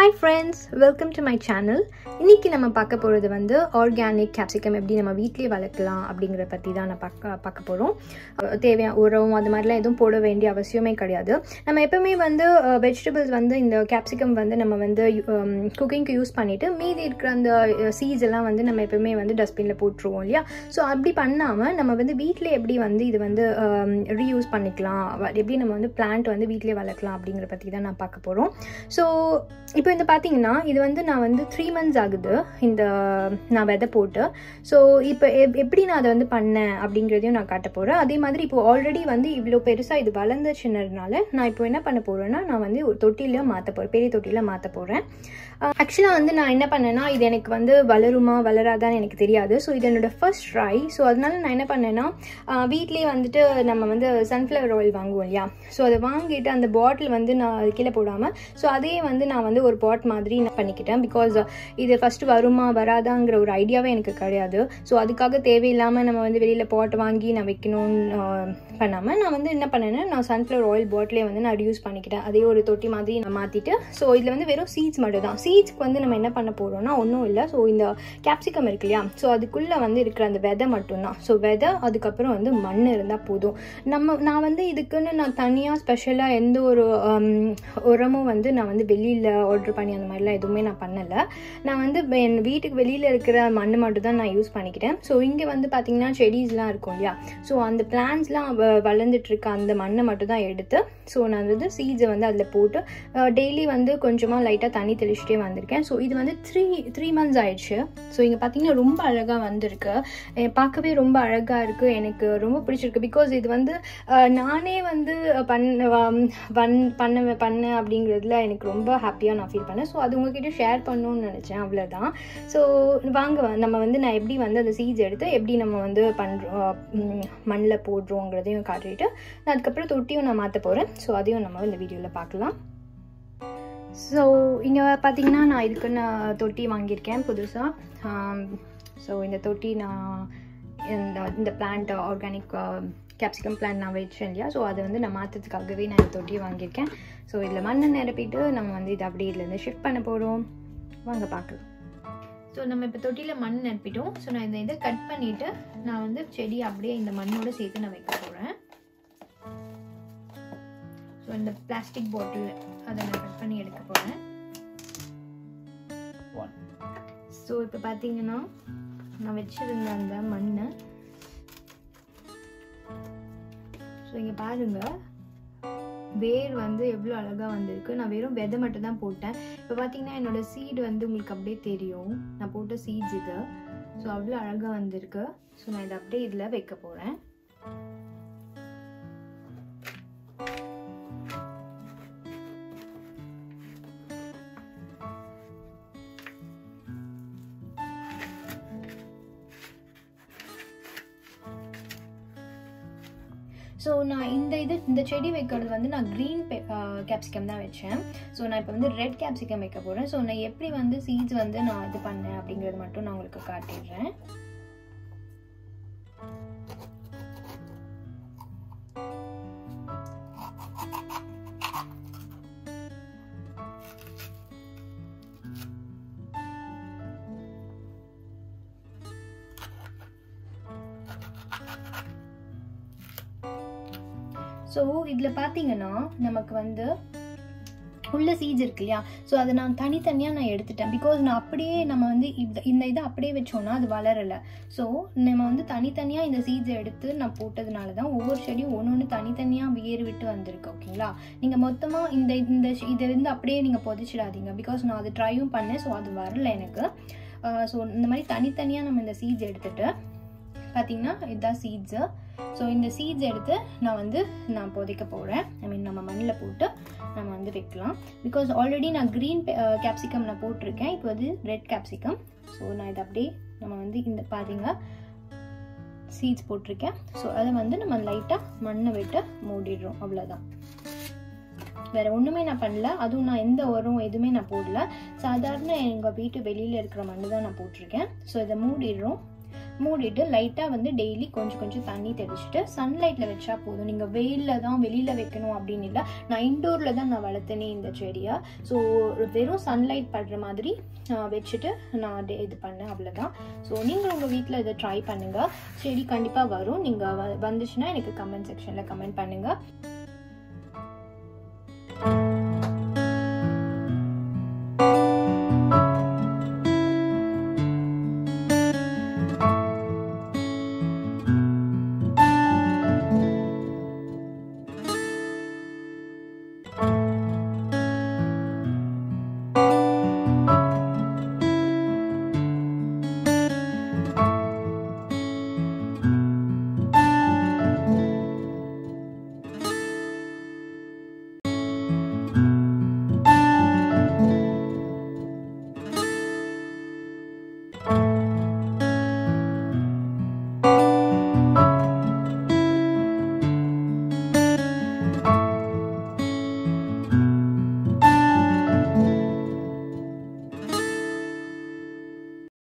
hi friends welcome to my channel இன்னைக்கு நம்ம பார்க்க போகிறது வந்து ஆர்கானிக் கேப்சிகம் எப்படி நம்ம வீட்லேயே வளர்க்கலாம் அப்படிங்கிற பற்றி தான் நான் பார்க்க பார்க்க போகிறோம் தேவையான உரம் அது மாதிரிலாம் எதுவும் போட வேண்டிய அவசியமே கிடையாது நம்ம எப்பவுமே வந்து வெஜிடபிள்ஸ் வந்து இந்த கேப்சிகம் வந்து நம்ம வந்து குக்கிங்க்கு யூஸ் பண்ணிவிட்டு மீதி இருக்கிற அந்த சீட்ஸ் எல்லாம் வந்து நம்ம எப்பவுமே வந்து டஸ்ட்பினில் போட்டுருவோம் இல்லையா ஸோ அப்படி பண்ணாமல் நம்ம வந்து வீட்டிலே எப்படி வந்து இது வந்து ரீயூஸ் பண்ணிக்கலாம் எப்படி நம்ம வந்து பிளான்ட் வந்து வீட்டிலே வளர்க்கலாம் அப்படிங்கிற பற்றி தான் நான் பார்க்க போகிறோம் ஸோ இப்போ இந்த பார்த்தீங்கன்னா இது வந்து நான் வந்து த்ரீ மந்த்ஸ் ஆகுது இந்த நான் விதை போட்டு ஸோ இப்போ எப் எப்படி நான் அதை வந்து பண்ணேன் அப்படிங்கிறதையும் நான் காட்ட போகிறேன் அதே மாதிரி இப்போ ஆல்ரெடி வந்து இவ்வளோ பெருசாக இது வளர்ந்துச்சுனதுனால நான் இப்போ என்ன பண்ண போகிறேன்னா நான் வந்து ஒரு தொட்டியில் மாற்ற போகிறேன் பெரிய தொட்டியில் மாற்ற போகிறேன் ஆக்சுவலாக வந்து நான் என்ன பண்ணேன்னா இது எனக்கு வந்து வளருமா வளராதான்னு எனக்கு தெரியாது ஸோ இது என்னோட ஃபர்ஸ்ட் ட்ரை ஸோ அதனால நான் என்ன பண்ணேன்னா வீட்லேயே வந்துட்டு நம்ம வந்து சன்ஃப்ளவர் ஆயில் வாங்குவோம் இல்லையா ஸோ அதை வாங்கிட்டு அந்த பாட்டில் வந்து நான் அது கீழே போடாமல் ஸோ அதே வந்து நான் வந்து ஒரு பாட் மாதிரி நான் பண்ணிக்கிட்டேன் பிகாஸ் இது ஃபஸ்ட்டு வருமா வராதாங்கிற ஒரு ஐடியாவே எனக்கு கிடையாது ஸோ அதுக்காக தேவையில்லாமல் நம்ம வந்து வெளியில் பாட் வாங்கி நான் வைக்கணும்னு பண்ணாமல் நான் வந்து என்ன பண்ணேன்னா நான் சன்ஃப்ளவர் ஆயில் பாட்டிலே வந்து நான் யூஸ் பண்ணிக்கிட்டேன் அதே ஒரு தொட்டி மாதிரி நான் மாற்றிட்டு ஸோ இதில் வந்து வெறும் சீட்ஸ் மட்டும் தான் சீட்ஸ்க்கு வந்து நம்ம என்ன பண்ண போகிறோம்னா ஒன்றும் இல்லை ஸோ இந்த கேப்சிகம் இருக்கு இல்லையா ஸோ அதுக்குள்ளே வந்து இருக்கிற அந்த விதை மட்டும்தான் ஸோ விதை அதுக்கப்புறம் வந்து மண் இருந்தால் போதும் நம்ம நான் வந்து இதுக்குன்னு நான் தனியாக ஸ்பெஷலாக எந்த ஒரு உரமும் வந்து நான் வந்து வெளியில் ஆர்டர் பண்ணி அந்த மாதிரிலாம் எதுவுமே நான் பண்ணலை நான் வந்து என் வீட்டுக்கு வெளியில் இருக்கிற மண் மட்டும் தான் நான் யூஸ் பண்ணிக்கிட்டேன் ஸோ இங்கே வந்து பார்த்திங்கன்னா செடிஸ்லாம் இருக்கும் இல்லையா ஸோ அந்த பிளான்ஸ்லாம் வளர்ந்துட்டு இருக்க அந்த மண்ணை மட்டும் தான் எடுத்து ஸோ நான் வந்து சீட்ஸை வந்து அதில் போட்டு டெய்லி வந்து கொஞ்சமாக லைட்டாக தண்ணி தெளிச்சுட்டே வந்திருக்கேன் ஸோ இது வந்து த்ரீ த்ரீ மந்த்ஸ் ஆயிடுச்சு ஸோ இங்கே பார்த்தீங்கன்னா ரொம்ப அழகாக வந்திருக்கு பார்க்கவே ரொம்ப அழகாக இருக்குது எனக்கு ரொம்ப பிடிச்சிருக்கு பிகாஸ் இது வந்து நானே வந்து பண்ண வன் பண்ண பண்ண அப்படிங்கிறதுல எனக்கு ரொம்ப ஹாப்பியாக நான் ஃபீல் பண்ணேன் ஸோ அது உங்ககிட்ட ஷேர் பண்ணணும்னு நினச்சேன் அவ்வளோதான் ஸோ வாங்க நம்ம வந்து நான் எப்படி வந்து அந்த சீட்ஸ் எடுத்து எப்படி நம்ம வந்து பண்ணுறோம் மண்ணில் போடுறோங்கிறதையும் காட்டிட்டு நான் அதுக்கப்புறம் தொட்டியும் நான் மாற்ற போகிறேன் ஸோ அதையும் நம்ம இந்த வீடியோவில் பார்க்கலாம் ஸோ இங்கே பார்த்தீங்கன்னா நான் இதுக்கு நான் தொட்டி வாங்கியிருக்கேன் புதுசாக ஸோ இந்த தொட்டி நான் இந்த இந்த பிளான்ட் ஆர்கானிக் கேப்சிகம் பிளான் நான் வச்சேன் இல்லையா ஸோ அதை வந்து நான் மாற்றத்துக்காகவே நான் இந்த தொட்டியை வாங்கியிருக்கேன் ஸோ இதில் மண்ணை நிரப்பிட்டு நம்ம வந்து இதை அப்படியே இதுலேருந்து ஷிஃப்ட் பண்ண போகிறோம் வாங்க பார்க்கலாம் ஸோ நம்ம இப்போ தொட்டியில் மண் நிரப்பிட்டோம் ஸோ நான் இந்த இதை கட் பண்ணிவிட்டு நான் வந்து செடி அப்படியே இந்த மண்ணோடு சேர்த்து நான் வைக்க போகிறேன் ஸோ இந்த பிளாஸ்டிக் பாட்டில் அதை நான் கட் பண்ணி எடுக்க போகிறேன் ஸோ இப்போ பார்த்தீங்கன்னா நான் வச்சிருந்த அந்த மண் ஸோ இங்கே பாருங்க வேர் வந்து எவ்வளோ அழகாக வந்திருக்கு நான் வெறும் விதை மட்டும் தான் போட்டேன் இப்போ பார்த்தீங்கன்னா என்னோட சீடு வந்து உங்களுக்கு அப்படியே தெரியும் நான் போட்ட சீட்ஸ் இது ஸோ அவ்வளோ அழகாக வந்திருக்கு ஸோ நான் இதை அப்படியே இதில் வைக்க போகிறேன் ஸோ நான் இந்த இது இந்த செடி வைக்கிறது வந்து நான் க்ரீன் கேப்சிகம் தான் வச்சேன் ஸோ நான் இப்போ வந்து ரெட் கேப்சிகம் வைக்க போகிறேன் ஸோ நான் எப்படி வந்து சீட்ஸ் வந்து நான் இது பண்ணேன் அப்படிங்கிறது மட்டும் நான் உங்களுக்கு காட்டிடுறேன் ஸோ இதில் பார்த்தீங்கன்னா நமக்கு வந்து உள்ள சீட்ஸ் இருக்கு இல்லையா ஸோ அதை நான் தனித்தனியாக நான் எடுத்துட்டேன் பிகாஸ் நான் அப்படியே நம்ம வந்து இந்த இந்த இதை அப்படியே வச்சோன்னா அது வளரலை ஸோ நம்ம வந்து தனித்தனியாக இந்த சீட்ஸை எடுத்து நான் போட்டதுனால தான் ஒவ்வொரு செடியும் ஒன்று ஒன்று தனித்தனியாக வேர் விட்டு வந்திருக்கு ஓகேங்களா நீங்கள் மொத்தமாக இந்த இந்த இதை வந்து அப்படியே நீங்கள் புதைச்சிடாதீங்க பிகாஸ் நான் அது ட்ரையும் பண்ணேன் ஸோ அது வரல எனக்கு ஸோ இந்த மாதிரி தனித்தனியாக நம்ம இந்த சீட்ஸ் எடுத்துகிட்டு பார்த்தீங்கன்னா இதுதான் சீட்ஸு ஸோ இந்த சீட்ஸ் எடுத்து நான் வந்து நான் புதைக்க போகிறேன் ஐ மீன் நம்ம மண்ணில் போட்டு நம்ம வந்து வைக்கலாம் பிகாஸ் ஆல்ரெடி நான் க்ரீன் கேப்சிகம் நான் போட்டிருக்கேன் இப்போ வந்து ரெட் கேப்சிகம் ஸோ நான் இதை அப்படியே நம்ம வந்து இந்த பாருங்க சீட்ஸ் போட்டிருக்கேன் ஸோ அதை வந்து நம்ம லைட்டாக மண்ணை விட்டு மூடிடுறோம் அவ்வளோதான் வேறு ஒன்றுமே நான் பண்ணல அதுவும் நான் எந்த உரம் எதுவுமே நான் போடல சாதாரண எங்கள் வீட்டு வெளியில் இருக்கிற மண்ணு தான் நான் போட்டிருக்கேன் ஸோ இதை மூடிடுறோம் மூடிட்டு லைட்டாக வந்து டெய்லி கொஞ்சம் கொஞ்சம் தண்ணி தெளிச்சுட்டு சன்லைட்டில் வச்சா போதும் நீங்கள் வெயிலில் தான் வெளியில் வைக்கணும் அப்படின்னு இல்லை நான் இன்டோரில் தான் நான் வளர்த்தேனே இந்த செடியை ஸோ வெறும் சன்லைட் படுற மாதிரி வச்சுட்டு நான் இது பண்ணேன் அவ்வளோதான் ஸோ நீங்கள் உங்கள் வீட்டில் இதை ட்ரை பண்ணுங்கள் செடி கண்டிப்பாக வரும் நீங்கள் வந்துச்சுன்னா எனக்கு கமெண்ட் செக்ஷனில் கமெண்ட் பண்ணுங்கள்